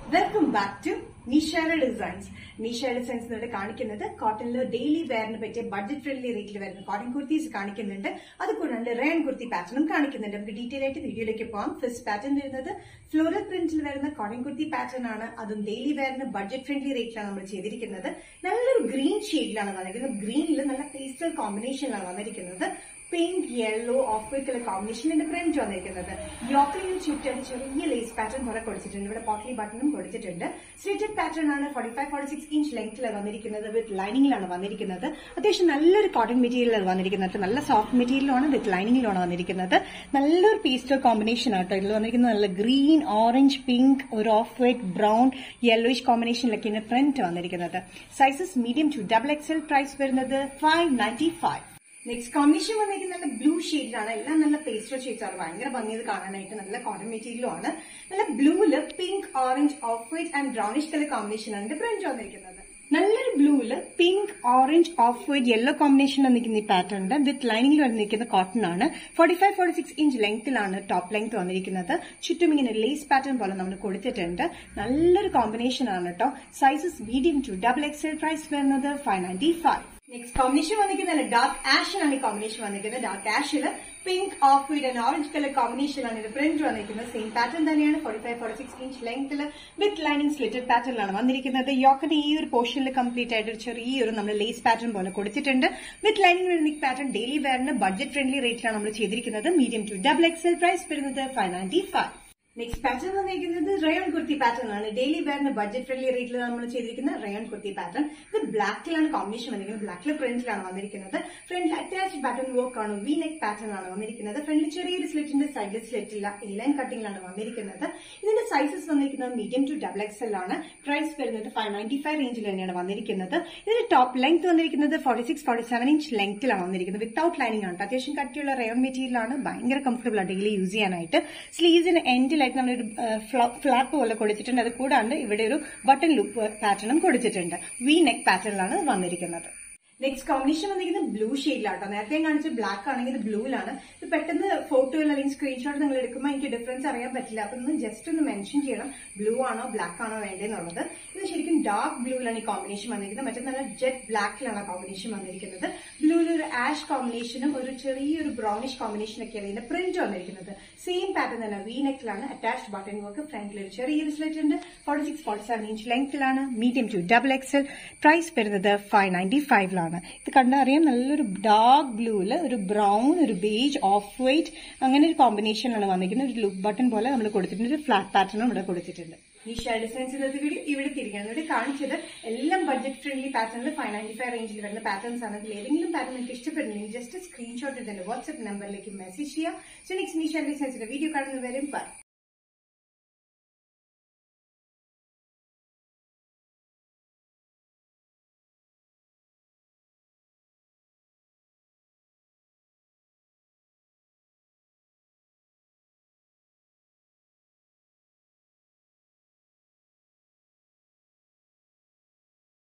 welcome back to Nishara designs Nishara designs ഇവിടെ കാണിക്കുന്നത് കോട്ടണിൽ ഡെയിലി വെയറിന് പറ്റിയ ബഡ്ജറ്റ് ഫ്രണ്ട്ലി റേറ്റിൽ വരുന്ന കോട്ടൺ കുർത്തീസ് കാണിക്കുന്നുണ്ട് അത് കൂടാണ്ട് റേൺ കുർത്തി പാറ്റേണും കാണിക്കുന്നുണ്ട് നമുക്ക് ഡീറ്റെയിൽ ആയിട്ട് വീഡിയോയിലേക്ക് പോകാം ഫസ്റ്റ് പാറ്റേൺ വരുന്നത് ഫ്ലോറൽ പ്രിന്റിൽ വരുന്ന കോട്ടൺ കുർത്തി പാറ്റേൺ ആണ് അതും ഡെയിലി വെയറിന് ബഡ്ജറ്റ് ഫ്രണ്ട്ലി റേറ്റിലാണ് നമ്മൾ ചെയ്തിരിക്കുന്നത് നല്ലൊരു ഗ്രീൻ ഷെയ്ഡിലാണ് വന്നിരിക്കുന്നത് ഗ്രീനിൽ നല്ല പേസ്റ്റൽ കോമ്പിനേഷനിലാണ് വന്നിരിക്കുന്നത് pink yellow off white colour കോമ്പിനേഷനിന്റെ പ്രിന്റ് വന്നിരിക്കുന്നത് യോക്കിലിന് ചുറ്റും ചെറിയ ലേസ് പാറ്റേൺ കുറെ കൊടുത്തിട്ടുണ്ട് ഇവിടെ പോട്ട്ലി ബട്ടണും കൊടുത്തിട്ടുണ്ട് സ്ലിറ്റഡ് പാറ്റേൺ ആണ് forty five forty six inch ലെങ്ത്തിലാണ് വന്നിരിക്കുന്നത് വിത്ത് ലൈനിങ്ങിലാണ് വന്നിരിക്കുന്നത് അത്യാവശ്യം നല്ലൊരു കോട്ടൺ മെറ്റീരിയലാണ് വന്നിരിക്കുന്നത് നല്ല സോഫ്റ്റ് മെറ്റീരിയലാണ് വിത്ത് ലൈനിങ്ങിലാണ് വന്നിരിക്കുന്നത് നല്ലൊരു പേസ്റ്റൽ കോമ്പിനേഷൻ ആട്ടോ ഇതിൽ വന്നിരിക്കുന്നത് നല്ല ഗ്രീൻ ഓറഞ്ച് പിങ്ക് ഒരു ഓഫ് വൈറ്റ് ബ്രൗൺ യെല്ലോയിഷ് കോമ്പിനേഷനിലൊക്കെയാണ് പ്രിന്റ് വന്നിരിക്കുന്നത് sizes medium to double XL price വരുന്നത് five ninety five next combination വന്നിരിക്കുന്നത് നല്ല ബ്ലൂ ഷെയ്ഡിലാണ് എല്ലാം നല്ല പേസ്റ്റൽ ഷെയ്ഡ്സ് ആണ് ഭയങ്കര ഭംഗിയത് കാണാനായിട്ട് നല്ല കോട്ടൺ മെറ്റീരിയലും ആണ് നല്ല ബ്ലൂവില് pink orange off white and brownish colour combination ആണ് പ്രിന്റ് വന്നിരിക്കുന്നത് നല്ലൊരു ബ്ലൂവില് pink orange off white yellow കോമ്പിനേഷനിൽ നിൽക്കുന്ന ഈ പാറ്റേൺ വിത്ത് ലൈനിങ്ങിൽ വന്നിരിക്കുന്ന കോട്ടൺ ആണ് forty five forty six inch ലെങ്ത്തിലാണ് ടോപ്പ് ലെങ്ത് വന്നിരിക്കുന്നത് ചുറ്റും ഇങ്ങനെ ലേസ് പാറ്റേൺ പോലെ നമ്മൾ കൊടുത്തിട്ടുണ്ട് നല്ലൊരു കോമ്പിനേഷൻ ആണ് കേട്ടോ sizes medium to double XL price വരുന്നത് five ninety five next combination വന്നിരിക്കുന്നത് ഡാർക്ക് ആഷിലാണ് ഈ കോമ്പിനേഷൻ വന്നിരിക്കുന്നത് ഡാർക്ക് ആഷിൽ pink off white and orange colour കോമ്പിനേഷനിലാണ് ഇത് പ്രിന്റ് വന്നിരിക്കുന്നത് സെയിം പാറ്റേൺ തന്നെയാണ് forty five forty six inch ലെങ്ത്തിൽ വിത്ത് ലൈനിങ് സ്ലിറ്റഡ് പാറ്റേണിലാണ് വന്നിരിക്കുന്നത് യോക്കിന് ഈ ഒരു പോർഷനിൽ കംപ്ലീറ്റ് ആയിട്ട് ഒരു ചെറിയൊരു നമ്മൾ ലേസ് പാറ്റേൺ പോലെ കൊടുത്തിട്ടുണ്ട് വിത്ത് ലൈനിങ് വരുന്ന പാറ്റേൺ ഡെയിലി വെയറിന് ബഡ്ജറ്റ് ഫ്രണ്ട്ലി റേറ്റിലാണ് നമ്മൾ ചെയ്തിരിക്കുന്നത് medium to double XL price വരുന്നത് five ninety five next pattern വന്നിരിക്കുന്നത് റയോൺ കുർത്തി പാറ്റേൺ ആണ് ഡെയിലി വെയറിന് ബഡ്ജറ്റ് ഫ്രണ്ട്ലി റേറ്റിൽ നമ്മൾ ചെയ്തിരിക്കുന്ന റയോൺ കുർത്തി പാറ്റേൺ ഇത് ബ്ലാക്കിലാണ് കോമ്പിനേഷൻ വന്നിരിക്കുന്നത് ബ്ലാക്കിൽ പ്രിന്റിലാണ് വന്നിരിക്കുന്നത് ഫ്രണ്ടിൽ അറ്റാച്ച്ഡ് ബട്ടൺ വർക്ക് ആണ് വി നെക്ക് പാറ്റേൺ ആണ് വന്നിരിക്കുന്നത് ഫ്രണ്ടിൽ ചെറിയൊരു സ്ലിറ്റിന്റെ സൈഡിൽ സ്ലിറ്റ് ഇല്ല എ ലൈൻ കട്ടിംഗിലാണ് വന്നിരിക്കുന്നത് ഇതിന്റെ സൈസസ് വന്നിരിക്കുന്നത് മീഡിയം ടു ഡബിൾ എക്സൽ ആണ് പ്രൈസ് വരുന്നത് ഫൈവ് നയൻറ്റി ഫൈവ് റേഞ്ചിൽ തന്നെയാണ് വന്നിരിക്കുന്നത് ഇതിന്റെ ടോപ്പ് ലെങ്ത് വന്നിരിക്കുന്നത് forty six forty seven inch ലെങ്ത്തിലാണ് വന്നിരിക്കുന്നത് വിത്തൌട്ട് ലൈനിങ് ആണ് അത്യാവശ്യം കട്ടിയുള്ള റയോൺ മെറ്റീരിയൽ ആണ് ഭയങ്കര കംഫർട്ടബിൾ ആണ് ഡെയിലി യൂസ് ചെയ്യാനായിട്ട് സ്ലീവ്സിന് എൻഡിലായിട്ട് നമ്മളൊരു ഫ്ലാപ്പ് പോലെ കൊടുത്തിട്ടുണ്ട് അത് കൂടാണ്ട് ഇവിടെ ഒരു ബട്ടൺ ലൂപ്പ് പാറ്റേണും കൊടുത്തിട്ടുണ്ട് വി നെക്ക് പാറ്റേണിലാണ് വന്നിരിക്കുന്നത് നെക്സ്റ്റ് കോമ്പിനേഷൻ വന്നിരിക്കുന്നത് ബ്ലൂ ഷെയ്ഡിലാട്ടോ നേരത്തെ ഞാൻ കാണിച്ച ബ്ലാക്ക് ആണെങ്കിൽ ഇത് ബ്ലൂവിലാണ് ഇത് പെട്ടെന്ന് ഫോട്ടോയിൽ അല്ലെങ്കിൽ സ്ക്രീൻഷോട്ട് നിങ്ങൾ എടുക്കുമ്പോൾ എനിക്ക് ഡിഫറൻസ് അറിയാൻ പറ്റില്ല അപ്പൊ ഒന്ന് ജസ്റ്റ് ഒന്ന് മെൻഷൻ ചെയ്യണം ബ്ലൂ ആണോ ബ്ലാക്ക് ആണോ വേണ്ടതെന്നുള്ളത് ഇത് ശരിക്കും ഡാർക്ക് ബ്ലൂവിലാണ് ഈ കോമ്പിനേഷൻ വന്നിരിക്കുന്നത് മറ്റേ നല്ല ജെറ്റ് ബ്ലാക്കിലാണ് കോമ്പിനേഷൻ വന്നിരിക്കുന്നത് ബ്ലൂവിൽ ഒരു ആഷ് കോമ്പിനേഷനും ഒരു ചെറിയൊരു ബ്രൗണിഷ് കോമ്പിനേഷനൊക്കെയാണ് ഇതിന്റെ പ്രിന്റ് വന്നിരിക്കുന്നത് സെയിം പാറ്റേൺ തന്നെ വി നെക്കിലാണ് അറ്റാച്ച്ഡ് ബട്ടൺ വർക്ക് ഫ്രണ്ടിൽ ഒരു ചെറിയൊരു സ്ലിറ്റ് ഉണ്ട് forty six forty seven inch ലെങ്ത്തിലാണ് medium to double XL price വരുന്നത് ഫൈവ് നയൻറ്റി ഫൈവിലാണ് ഇത് കണ്ടറിയാം നല്ലൊരു ഡാർക്ക് ബ്ലൂവിൽ ഒരു ബ്രൗൺ ഒരു ബേജ് ഓഫ് വൈറ്റ് അങ്ങനെ ഒരു കോമ്പിനേഷനാണ് വന്നിരിക്കുന്നത് ഒരു ലുക്ക് ബട്ടൺ പോലെ നമ്മൾ കൊടുത്തിട്ടുണ്ട് ഒരു ഫ്ലാറ്റ് പാറ്റേണും ഇവിടെ കൊടുത്തിട്ടുണ്ട് ഈ ഷെയർ ഡിസൈൻസ് ഇന്നത്തെ വീഡിയോ ഇവിടെ തിരികെയാണ് ഇവിടെ കാണിച്ചത് എല്ലാം ബഡ്ജറ്റ് ഫ്രണ്ട്ലി പാറ്റേണിൽ ഫൈവ് നയൻറ്റി ഫൈവ് റേഞ്ചിൽ വരുന്ന പാറ്റേൺസ് ആണ് അതിൽ ഏതെങ്കിലും പാറ്റേൺ നിങ്ങൾക്ക് ഇഷ്ടപ്പെടുന്നെങ്കിൽ ജസ്റ്റ് സ്ക്രീൻഷോട്ട് ഇതിന്റെ വാട്സ്ആപ്പ് നമ്പറിലേക്ക് മെസ്സേജ് ചെയ്യുക സോ നെക്സ്റ്റ് ഈ ഷെയർ ഡിസൈൻസിന്റെ വീഡിയോ കാണുന്നവരും ബൈ